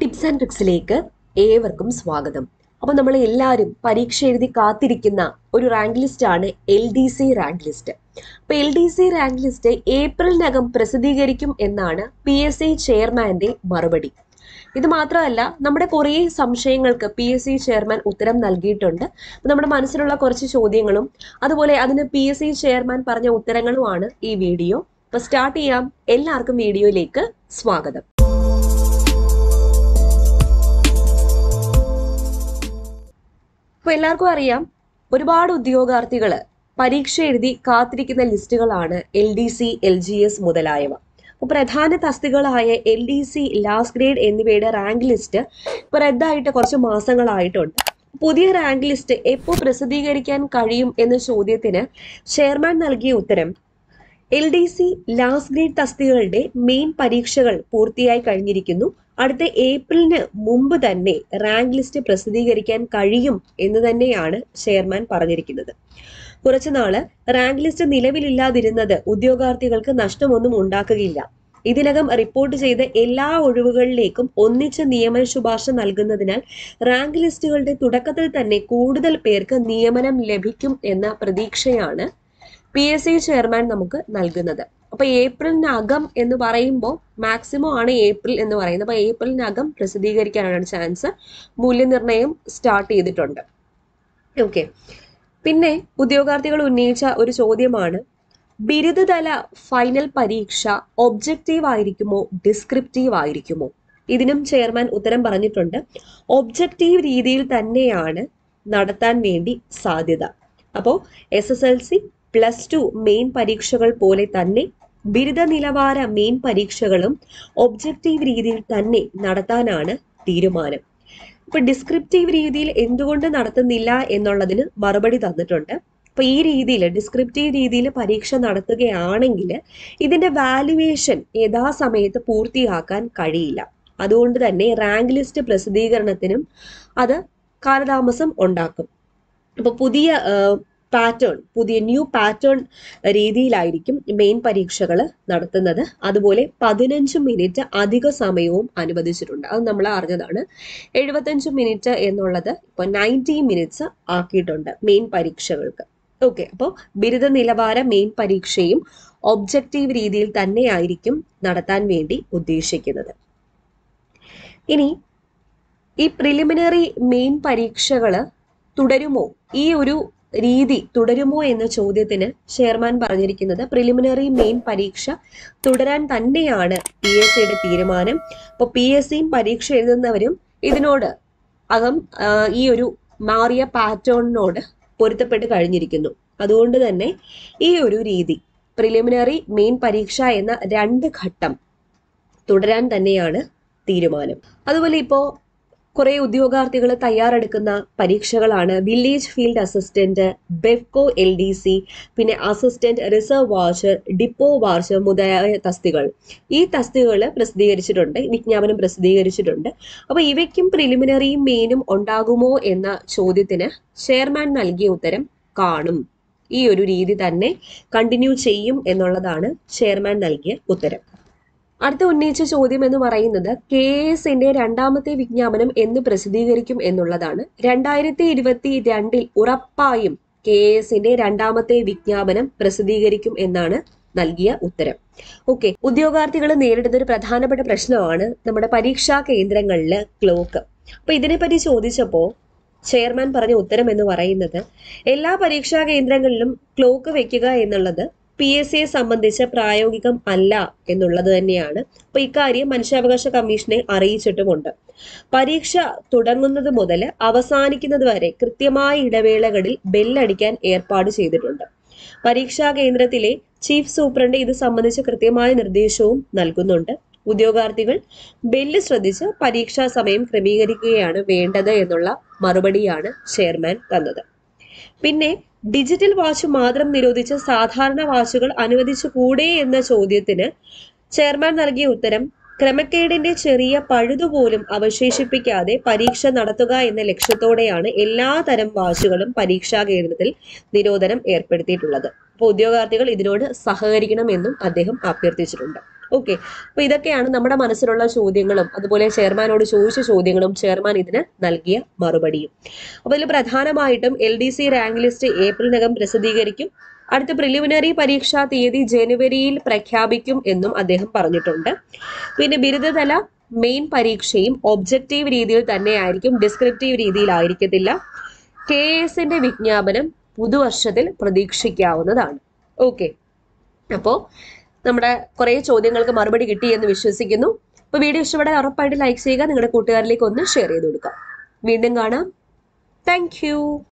tips and ട്രിക്സിലേക്ക് ഏവർക്കും സ്വാഗതം അപ്പൊ നമ്മൾ എല്ലാവരും പരീക്ഷ എഴുതി കാത്തിരിക്കുന്ന ഒരു റാങ്ക് ലിസ്റ്റ് ആണ് L D C rank list അപ്പൊ L D C rank list ഏപ്രിലിനകം പ്രസിദ്ധീകരിക്കും എന്നാണ് പി എസ് സി ചെയർമാന്റെ മറുപടി ഇത് മാത്രമല്ല നമ്മുടെ കുറേ സംശയങ്ങൾക്ക് പി എസ് സി ചെയർമാൻ ഉത്തരം നൽകിയിട്ടുണ്ട് അപ്പൊ നമ്മുടെ മനസ്സിലുള്ള കുറച്ച് ചോദ്യങ്ങളും അതുപോലെ അതിന് പി എസ് സി ചെയർമാൻ പറഞ്ഞ ഉത്തരങ്ങളുമാണ് ഈ വീഡിയോ അപ്പൊ സ്റ്റാർട്ട് ചെയ്യാം എല്ലാവർക്കും വീഡിയോയിലേക്ക് സ്വാഗതം ഇപ്പൊ എല്ലാവർക്കും അറിയാം ഒരുപാട് ഉദ്യോഗാർത്ഥികൾ പരീക്ഷ എഴുതി കാത്തിരിക്കുന്ന ലിസ്റ്റുകളാണ് L D C L G S മുതലായവ അപ്പോൾ പ്രധാന തസ്തികളായ L D C last grade എന്നിവയുടെ റാങ്ക് ലിസ്റ്റ് ഇപ്പോൾ റദ്ദായിട്ട് കുറച്ച് മാസങ്ങളായിട്ടുണ്ട് പുതിയ റാങ്ക് ലിസ്റ്റ് എപ്പോൾ പ്രസിദ്ധീകരിക്കാൻ കഴിയും എന്ന ചോദ്യത്തിന് ചെയർമാൻ നൽകിയ ഉത്തരം L D C last grade തസ്തികകളുടെ മെയിൻ പരീക്ഷകൾ പൂർത്തിയായി കഴിഞ്ഞിരിക്കുന്നു അടുത്ത ഏപ്രിലിന് മുമ്പ് തന്നെ റാങ്ക് ലിസ്റ്റ് പ്രസിദ്ധീകരിക്കാൻ കഴിയും എന്ന് തന്നെയാണ് ചെയർമാൻ പറഞ്ഞിരിക്കുന്നത് കുറച്ചു നാള് റാങ്ക് ലിസ്റ്റ് നിലവിലില്ലാതിരുന്നത് ഉദ്യോഗാർത്ഥികൾക്ക് നഷ്ടമൊന്നും ഉണ്ടാക്കുകയില്ല ഇതിനകം റിപ്പോർട്ട് ചെയ്ത എല്ലാ ഒഴിവുകളിലേക്കും ഒന്നിച്ച് നിയമന ശുപാർശ നൽകുന്നതിനാൽ റാങ്ക് ലിസ്റ്റുകളുടെ തുടക്കത്തിൽ തന്നെ കൂടുതൽ പേർക്ക് നിയമനം ലഭിക്കും എന്ന പ്രതീക്ഷയാണ് പി എസ് സി ചെയർമാൻ നമുക്ക് നൽകുന്നത് അപ്പൊ ഏപ്രിലിനകം എന്ന് പറയുമ്പോൾ മാക്സിമം ആണ് ഏപ്രിൽ എന്ന് പറയുന്നത് അപ്പൊ ഏപ്രിലിനകം പ്രസിദ്ധീകരിക്കാനാണ് ചാൻസ് മൂല്യനിർണ്ണയം സ്റ്റാർട്ട് ചെയ്തിട്ടുണ്ട് ഓക്കെ പിന്നെ ഉദ്യോഗാർത്ഥികൾ ഉന്നയിച്ച ഒരു ചോദ്യമാണ് ബിരുദതല ഫൈനൽ പരീക്ഷ ഒബ്ജക്റ്റീവ് ആയിരിക്കുമോ ഡിസ്ക്രിപ്റ്റീവ് ആയിരിക്കുമോ ഇതിനും ചെയർമാൻ ഉത്തരം പറഞ്ഞിട്ടുണ്ട് ഒബ്ജക്റ്റീവ് രീതിയിൽ തന്നെയാണ് നടത്താൻ വേണ്ടി സാധ്യത അപ്പോൾ S S L C plus two main പരീക്ഷകൾ പോലെ തന്നെ ബിരുദ നിലവാര മെയിൻ പരീക്ഷകളും ഒബ്ജക്റ്റീവ് രീതിയിൽ തന്നെ നടത്താനാണ് തീരുമാനം ഇപ്പൊ ഡിസ്ക്രിപ്റ്റീവ് രീതിയിൽ എന്തുകൊണ്ട് നടത്തുന്നില്ല എന്നുള്ളതിന് മറുപടി തന്നിട്ടുണ്ട് അപ്പൊ ഈ രീതിയിൽ ഡിസ്ക്രിപ്റ്റീവ് രീതിയിൽ പരീക്ഷ നടത്തുകയാണെങ്കിൽ ഇതിന്റെ വാലുവേഷൻ യഥാസമയത്ത് പൂർത്തിയാക്കാൻ കഴിയില്ല അതുകൊണ്ട് തന്നെ റാങ്ക് ലിസ്റ്റ് പ്രസിദ്ധീകരണത്തിനും അത് കാലതാമസം ഉണ്ടാക്കും അപ്പൊ പുതിയ പാറ്റേൺ പുതിയ ന്യൂ പാറ്റേൺ രീതിയിലായിരിക്കും മെയിൻ പരീക്ഷകൾ നടത്തുന്നത് അതുപോലെ പതിനഞ്ച് മിനിറ്റ് അധിക സമയവും അനുവദിച്ചിട്ടുണ്ട് അത് നമ്മൾ അറിഞ്ഞതാണ് എഴുപത്തഞ്ച് മിനിറ്റ് എന്നുള്ളത് ഇപ്പോൾ നയൻറ്റി മിനിറ്റ്സ് ആക്കിയിട്ടുണ്ട് മെയിൻ പരീക്ഷകൾക്ക് ഓക്കെ അപ്പോൾ ബിരുദ നിലവാര മെയിൻ പരീക്ഷയും ഒബ്ജക്റ്റീവ് രീതിയിൽ തന്നെയായിരിക്കും നടത്താൻ വേണ്ടി ഉദ്ദേശിക്കുന്നത് ഇനി ഈ പ്രിലിമിനറി മെയിൻ പരീക്ഷകൾ തുടരുമോ ഈ ഒരു രീതി തുടരുമോ എന്ന ചോദ്യത്തിന് ചെയർമാൻ പറഞ്ഞിരിക്കുന്നത് പ്രിലിമിനറി മെയിൻ പരീക്ഷ തുടരാൻ തന്നെയാണ് പി എസ് സിയുടെ തീരുമാനം അപ്പോൾ പി എസ് സിയും പരീക്ഷ എഴുതുന്നവരും ഇതിനോട് അകം ഈ ഒരു മാറിയ പാറ്റേണിനോട് പൊരുത്തപ്പെട്ട് കഴിഞ്ഞിരിക്കുന്നു അതുകൊണ്ട് തന്നെ ഈ ഒരു രീതി പ്രിലിമിനറി മെയിൻ പരീക്ഷ എന്ന രണ്ട് ഘട്ടം തുടരാൻ തന്നെയാണ് തീരുമാനം അതുപോലെ ഇപ്പോൾ കുറെ ഉദ്യോഗാർത്ഥികൾ തയ്യാറെടുക്കുന്ന പരീക്ഷകളാണ് village field assistant Bevco L D C പിന്നെ assistant reserve watcher depot watcher മുതലായ തസ്തികൾ ഈ തസ്തികകൾ പ്രസിദ്ധീകരിച്ചിട്ടുണ്ട് വിജ്ഞാപനം പ്രസിദ്ധീകരിച്ചിട്ടുണ്ട് അപ്പോൾ ഇവയ്ക്കും പ്രിലിമിനറിയും മെയിനും ഉണ്ടാകുമോ എന്ന ചോദ്യത്തിന് ചെയർമാൻ നൽകിയ ഉത്തരം കാണും ഈ ഒരു രീതി തന്നെ കണ്ടിന്യൂ ചെയ്യും എന്നുള്ളതാണ് ചെയർമാൻ നൽകിയ ഉത്തരം അടുത്ത ഉന്നയിച്ച ചോദ്യം എന്ന് പറയുന്നത് കെ എസിന്റെ രണ്ടാമത്തെ വിജ്ഞാപനം എന്ന് പ്രസിദ്ധീകരിക്കും എന്നുള്ളതാണ് രണ്ടായിരത്തി ഇരുപത്തി രണ്ടിൽ ഉറപ്പായും കെ എസിന്റെ രണ്ടാമത്തെ വിജ്ഞാപനം പ്രസിദ്ധീകരിക്കും എന്നാണ് നൽകിയ ഉത്തരം ഓക്കെ ഉദ്യോഗാർത്ഥികൾ നേരിടുന്ന ഒരു പ്രധാനപ്പെട്ട പ്രശ്നമാണ് നമ്മുടെ പരീക്ഷാ കേന്ദ്രങ്ങളിലെ ക്ലോക്ക് അപ്പൊ ഇതിനെപ്പറ്റി ചോദിച്ചപ്പോൾ ചെയർമാൻ പറഞ്ഞ ഉത്തരം എന്ന് പറയുന്നത് എല്ലാ പരീക്ഷാ കേന്ദ്രങ്ങളിലും ക്ലോക്ക് വെക്കുക എന്നുള്ളത് പി എസ് സിയെ സംബന്ധിച്ച് പ്രായോഗികം അല്ല എന്നുള്ളത് തന്നെയാണ് അപ്പൊ ഇക്കാര്യം മനുഷ്യാവകാശ കമ്മീഷനെ അറിയിച്ചിട്ടുമുണ്ട് പരീക്ഷ തുടങ്ങുന്നത് മുതൽ അവസാനിക്കുന്നത് വരെ കൃത്യമായ ഇടവേളകളിൽ ബെല്ലടിക്കാൻ ഏർപ്പാട് ചെയ്തിട്ടുണ്ട് പരീക്ഷാ കേന്ദ്രത്തിലെ ചീഫ് സൂപ്രണ്ട് ഇത് സംബന്ധിച്ച് കൃത്യമായ നിർദ്ദേശവും നൽകുന്നുണ്ട് ഉദ്യോഗാർത്ഥികൾ ബെല്ല് ശ്രദ്ധിച്ച് പരീക്ഷാ സമയം ക്രമീകരിക്കുകയാണ് വേണ്ടത് എന്നുള്ള മറുപടിയാണ് ചെയർമാൻ തന്നത് പിന്നെ ഡിജിറ്റൽ വാച്ച് മാത്രം നിരോധിച്ച് സാധാരണ വാച്ചുകൾ അനുവദിച്ചുകൂടെ എന്ന ചോദ്യത്തിന് ചെയർമാൻ നൽകിയ ഉത്തരം ക്രമക്കേടിന്റെ ചെറിയ പഴുതുപോലും അവശേഷിപ്പിക്കാതെ പരീക്ഷ നടത്തുക എന്ന ലക്ഷ്യത്തോടെയാണ് എല്ലാ തരം വാച്ചുകളും പരീക്ഷാ കേന്ദ്രത്തിൽ നിരോധനം ഏർപ്പെടുത്തിയിട്ടുള്ളത് അപ്പോൾ ഉദ്യോഗാർത്ഥികൾ ഇതിനോട് സഹകരിക്കണമെന്നും അദ്ദേഹം അഭ്യർത്ഥിച്ചിട്ടുണ്ട് ഓക്കെ അപ്പൊ ഇതൊക്കെയാണ് നമ്മുടെ മനസ്സിലുള്ള ചോദ്യങ്ങളും അതുപോലെ ചെയർമാനോട് ചോദിച്ച ചോദ്യങ്ങളും ചെയർമാൻ ഇതിന് നൽകിയ മറുപടിയും അപ്പൊ ഇതിൽ പ്രധാനമായിട്ടും L D C rank list ഏപ്രിലിനകം പ്രസിദ്ധീകരിക്കും അടുത്ത പ്രിലിമിനറി പരീക്ഷാ തീയതി ജനുവരിയിൽ പ്രഖ്യാപിക്കും എന്നും അദ്ദേഹം പറഞ്ഞിട്ടുണ്ട് പിന്നെ ബിരുദതല മെയിൻ പരീക്ഷയും ഒബ്ജക്റ്റീവ് രീതിയിൽ തന്നെയായിരിക്കും ഡിസ്ക്രിപ്റ്റീവ് രീതിയിലായിരിക്കത്തില്ല കെ എസിന്റെ വിജ്ഞാപനം പുതുവർഷത്തിൽ പ്രതീക്ഷിക്കാവുന്നതാണ് ഓക്കെ അപ്പോൾ നമ്മുടെ കുറേ ചോദ്യങ്ങൾക്ക് മറുപടി കിട്ടി എന്ന് വിശ്വസിക്കുന്നു അപ്പോൾ വീഡിയോ ഇഷ്ടപ്പെടാൻ ഉറപ്പായിട്ട് ലൈക്ക് ചെയ്യുക നിങ്ങളുടെ കൂട്ടുകാരിലേക്ക് ഒന്ന് ഷെയർ ചെയ്ത് കൊടുക്കുക വീണ്ടും കാണാം താങ്ക്